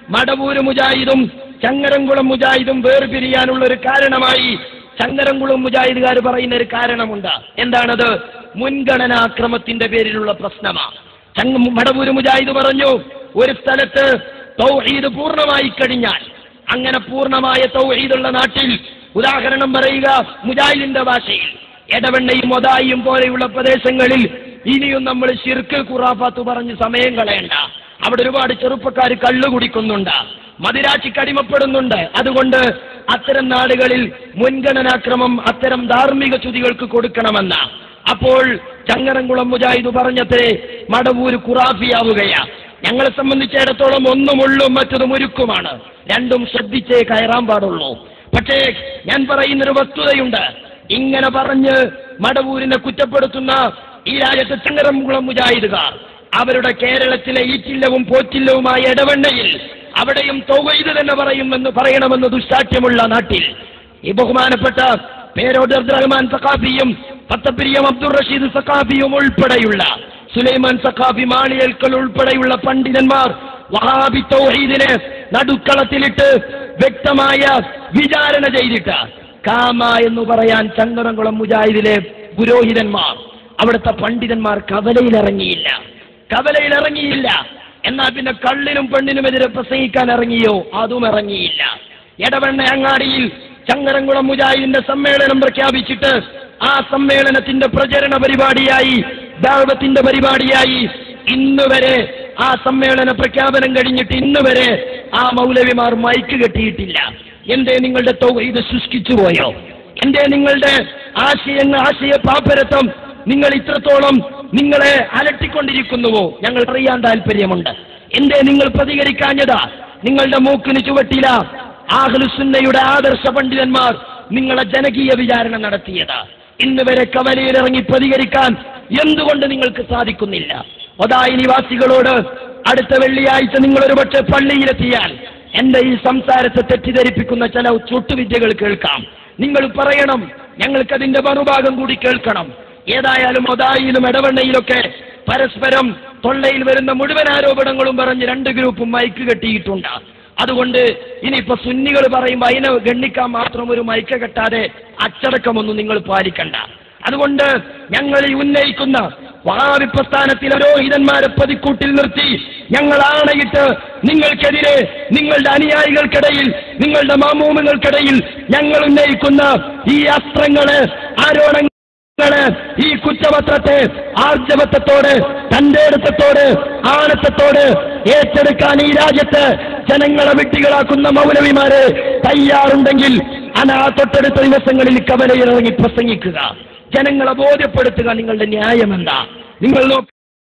മടവൂര് മുജാഹിദും ചങ്ങരംകുളം മുജാഹിദും വേർപിരിയാനുള്ള ഒരു കാരണമായി ചങ്ങരംകുളം മുജാഹിദുകാർ പറയുന്ന ഒരു കാരണമുണ്ട് എന്താണത് മുൻഗണനാക്രമത്തിന്റെ പേരിലുള്ള പ്രശ്നമാണ് ചങ്ങ മടവൂര് മുജാഹിദ് പറഞ്ഞു ഒരു സ്ഥലത്ത് തൗഹീദ് പൂർണ്ണമായി കഴിഞ്ഞാൽ അങ്ങനെ പൂർണ്ണമായ തൗഹീദുള്ള നാട്ടിൽ ഉദാഹരണം പറയുക മുജാഹിദിന്റെ ഭാഷയിൽ എടവെണ്ണയും മൊതായും പോലെയുള്ള പ്രദേശങ്ങളിൽ ഇനിയും നമ്മൾ ശിർക്ക് ഖുറാഫാത്ത് പറഞ്ഞ് സമയം കളയണ്ട അവിടെ ഒരുപാട് ചെറുപ്പക്കാർ കള്ളു കുടിക്കുന്നുണ്ട് മതിരാശിക്ക് അടിമപ്പെടുന്നുണ്ട് അതുകൊണ്ട് അത്തരം നാടുകളിൽ മുൻഗണനാക്രമം അത്തരം ധാർമ്മിക ചുതികൾക്ക് കൊടുക്കണമെന്ന അപ്പോൾ ചങ്ങരംകുളം മുജാഹിദ് പറഞ്ഞത്രേ മടവൂര് ഖുറാഫിയാവുകയാ ഞങ്ങളെ സംബന്ധിച്ചിടത്തോളം ഒന്നും ഉള്ളും മറ്റതും ഒരുക്കുമാണ് രണ്ടും ശ്രദ്ധിച്ചേ കയറാൻ പാടുള്ളൂ പക്ഷേ ഞാൻ പറയുന്നൊരു വസ്തുതയുണ്ട് ഇങ്ങനെ പറഞ്ഞ് മടവൂരിനെ കുറ്റപ്പെടുത്തുന്ന ഈ രാജ്യത്തെ ചങ്ങരംകുളം മുജാഹിദുകാർ അവരുടെ കേരളത്തിലെ ഈറ്റില്ലവും പോറ്റില്ലവുമായ ഇടവണ്ണയിൽ അവിടെയും തൗഹീദ് തന്നെ പറയുമെന്ന് പറയണമെന്ന് ദുശാഠ്യമുള്ള നാട്ടിൽ ഈ ബഹുമാനപ്പെട്ട പേരോട് അബ്ദുറഹ്മാൻ സഖാഫിയും പത്തപ്പിരിയം അബ്ദുൾ റഷീദ് സഖാഫിയും ഉൾപ്പെടെയുള്ള സുലൈമാൻ സഖാഫി മാളിയൽക്കൽ ഉൾപ്പെടെയുള്ള പണ്ഡിതന്മാർ വഹാബി തൗഹീദിനെ നടുക്കളത്തിലിട്ട് വ്യക്തമായ വിചാരണ ചെയ്തിട്ട് കാമ എന്ന് പറയാൻ ചങ്ങരംകുളം മുജാഹിദിലെ പുരോഹിതന്മാർ അവിടുത്തെ പണ്ഡിതന്മാർ കവലയിലിറങ്ങിയില്ല കവലയിലിറങ്ങിയില്ല എന്നാൽ പിന്നെ കള്ളിനും പെണ്ണിനുമെതിരെ പ്രസംഗിക്കാൻ ഇറങ്ങിയോ അതും ഇറങ്ങിയില്ല എടവണ്ണ അങ്ങാടിയിൽ ചങ്ങരംകുളം മുജാഹിദിന്റെ സമ്മേളനം പ്രഖ്യാപിച്ചിട്ട് ആ സമ്മേളനത്തിന്റെ പ്രചരണ പരിപാടിയായി ദാവത്തിന്റെ പരിപാടിയായി ഇന്ന് വരെ ആ സമ്മേളന പ്രഖ്യാപനം കഴിഞ്ഞിട്ട് ഇന്ന് വരെ ആ മൗലവിമാർ മൈക്ക് കെട്ടിയിട്ടില്ല എന്തേ നിങ്ങളുടെ ഇത് ശുഷ്കിച്ചു പോയോ എന്തേ നിങ്ങളുടെ ആശയങ്ങൾ ആശയ പാപ്പരത്വം നിങ്ങൾ ഇത്രത്തോളം നിങ്ങളെ അലട്ടിക്കൊണ്ടിരിക്കുന്നുവോ ഞങ്ങൾ അറിയാൻ താല്പര്യമുണ്ട് എന്തേ നിങ്ങൾ പ്രതികരിക്കാഞ്ഞതാ നിങ്ങളുടെ മൂക്കിന് ചുവട്ടില ആഹ്ലുസുന്നയുടെ ആദർശ പണ്ഡിതന്മാർ നിങ്ങളെ ജനകീയ വിചാരണ നടത്തിയതാ ഇന്ന് വരെ കവലയിലിറങ്ങി പ്രതികരിക്കാൻ എന്തുകൊണ്ട് നിങ്ങൾക്ക് സാധിക്കുന്നില്ല ഒതായി നിവാസികളോട് അടുത്ത വെള്ളിയാഴ്ച നിങ്ങൾ ഒരുപക്ഷെ പള്ളിയിലെത്തിയാൽ എന്റെ ഈ സംസാരത്തെ തെറ്റിദ്ധരിപ്പിക്കുന്ന ചില ചുട്ടുവിദ്യകൾ കേൾക്കാം നിങ്ങൾ പറയണം ഞങ്ങൾക്കതിന്റെ മറുഭാഗം കൂടി കേൾക്കണം ഏതായാലും ഒതായിലും ഇടവണ്ണയിലൊക്കെ പരസ്പരം തൊള്ളയിൽ വരുന്ന മുഴുവൻ ആരോപണങ്ങളും പറഞ്ഞ് രണ്ട് ഗ്രൂപ്പും മൈക്ക് കെട്ടിയിട്ടുണ്ട് അതുകൊണ്ട് ഇനിയിപ്പോ സുന്നികൾ പറയുമ്പോൾ അതിനെ ഗണ്ണിക്കാൻ മാത്രം ഒരു മൈക്ക് കെട്ടാതെ അച്ചടക്കമൊന്നും നിങ്ങൾ പാലിക്കണ്ട അതുകൊണ്ട് ഞങ്ങൾ ഈ ഉന്നയിക്കുന്ന വഹാബി പ്രസ്ഥാനത്തിലെ പുരോഹിതന്മാരെ പതിക്കൂട്ടിൽ നിർത്തി ഞങ്ങൾ ആണയിട്ട് നിങ്ങൾക്കെതിരെ നിങ്ങളുടെ അനുയായികൾക്കിടയിൽ നിങ്ങളുടെ മാമൂമുകൾക്കിടയിൽ ഞങ്ങൾ ഉന്നയിക്കുന്ന ഈ അസ്ത്രങ്ങള് ആരോപണങ്ങൾ ങ്ങള് ഈ കുറ്റപത്രത്തെ ആർജവത്വത്തോട് തന്റെ അടുത്തത്തോട് ആണത്തത്തോട് ഏറ്റെടുക്കാൻ ഈ രാജ്യത്ത് ജനങ്ങളെ വിട്ടികളാക്കുന്ന മൗലവിമാര് തയ്യാറുണ്ടെങ്കിൽ അനാ തൊട്ടടുത്ത ദിവസങ്ങളിൽ കവലയിലിറങ്ങി പ്രസംഗിക്കുക ജനങ്ങളെ ബോധ്യപ്പെടുത്തുക നിങ്ങളുടെ ന്യായം എന്താ നിങ്ങൾ നോക്ക്